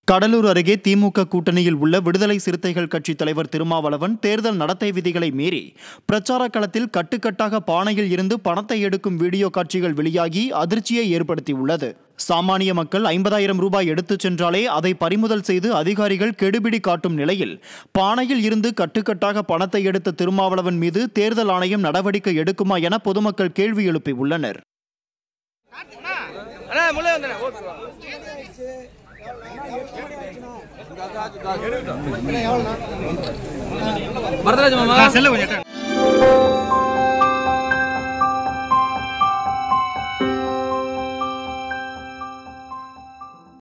கடலூர் அருகே திமுக கூட்டணியில் உள்ள விடுதலை சிறுத்தைகள் கட்சி தலைவர் திருமாவளவன் தேர்தல் நடத்தை விதிகளை மீறி பிரச்சார களத்தில் கட்டுக்கட்டாக பானையில் இருந்து பணத்தை எடுக்கும் வீடியோ காட்சிகள் வெளியாகி அதிர்ச்சியை ஏற்படுத்தியுள்ளது சாமானிய மக்கள் ஐம்பதாயிரம் ரூபாய் எடுத்துச் சென்றாலே அதை பறிமுதல் செய்து அதிகாரிகள் கெடுபிடி காட்டும் நிலையில் பானையில் இருந்து கட்டுக்கட்டாக பணத்தை எடுத்த திருமாவளவன் மீது தேர்தல் ஆணையம் நடவடிக்கை எடுக்குமா என பொதுமக்கள் கேள்வி எழுப்பியுள்ளனர் அண்ணா முள்ளே வந்தண்ணே ஓகே வரதராஜ மாமா